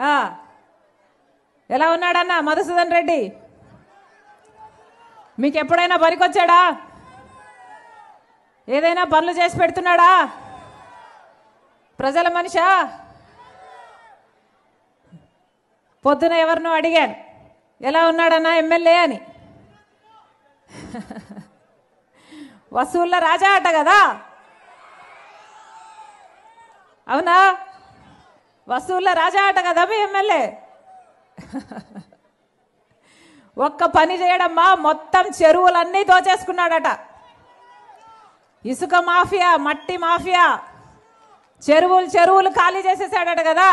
ఆ. ఎలా ఉన్నాడన్నా మధుసూదన్ రెడ్డి మీకు ఎప్పుడైనా పనికొచ్చాడా ఏదైనా పనులు చేసి పెడుతున్నాడా ప్రజల మనిషా పొద్దున ఎవరినో అడిగాను ఎలా ఉన్నాడన్నా ఎమ్మెల్యే అని వసూళ్ళ రాజా అట కదా అవునా వసూళ్ళ రాజా అట కదా మీ ఎమ్మెల్యే ఒక్క పని చేయడమ్మా మొత్తం చెరువులన్నీ దోచేసుకున్నాడట ఇసుక మాఫియా మట్టి మాఫియా చెరువులు చెరువులు ఖాళీ చేసేసాడట కదా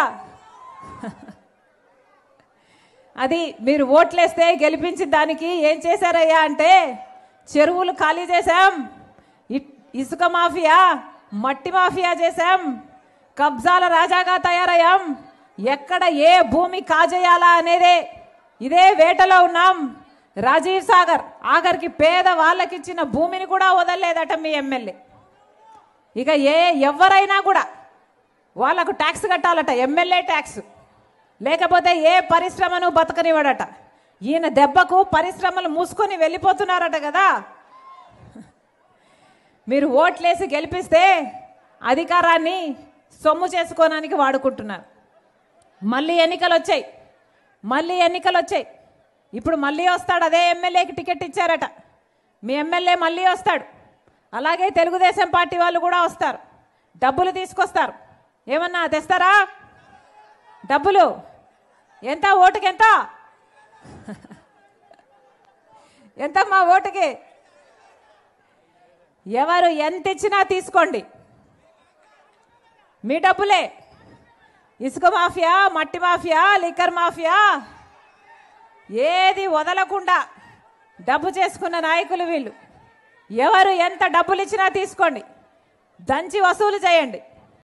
అది మీరు ఓట్లేస్తే గెలిపించిన దానికి ఏం చేశారయ్యా అంటే చెరువులు ఖాళీ చేశాం ఇ- ఇసుక మాఫియా మట్టి మాఫియా చేశాం కబ్జాల రాజాగా తయారయ్యాం ఎక్కడ ఏ భూమి కాజేయాలా అనేదే ఇదే వేటలో ఉన్నాం రాజీవ్ సాగర్ ఆఖరికి పేద వాళ్ళకిచ్చిన భూమిని కూడా వదలలేదట మీ ఎమ్మెల్యే ఇక ఏ ఎవరైనా కూడా వాళ్ళకు ట్యాక్స్ కట్టాలట ఎమ్మెల్యే ట్యాక్స్ లేకపోతే ఏ పరిశ్రమను బతకనివ్వడట ఈయన దెబ్బకు పరిశ్రమలు మూసుకొని వెళ్ళిపోతున్నారట కదా మీరు ఓట్లేసి గెలిపిస్తే అధికారాన్ని సొమ్ము చేసుకోవడానికి వాడుకుంటున్నారు మళ్ళీ ఎన్నికలు వచ్చాయి మళ్ళీ ఎన్నికలు వచ్చాయి ఇప్పుడు మళ్ళీ వస్తాడు అదే ఎమ్మెల్యేకి టికెట్ ఇచ్చారట మీ ఎమ్మెల్యే మళ్ళీ వస్తాడు అలాగే తెలుగుదేశం పార్టీ వాళ్ళు కూడా వస్తారు డబ్బులు తీసుకొస్తారు ఏమన్నా తెస్తారా డబ్బులు ఎంత ఓటుకి ఎంత ఎంత మా ఓటుకి ఎవరు ఎంత ఇచ్చినా తీసుకోండి మీ డబ్బులే ఇసుక మాఫియా మట్టి మాఫియా లిక్కర్ మాఫియా ఏది వదలకుండా డబ్బు చేసుకున్న నాయకులు వీళ్ళు ఎవరు ఎంత డబ్బులు ఇచ్చినా తీసుకోండి దంచి వసూలు చేయండి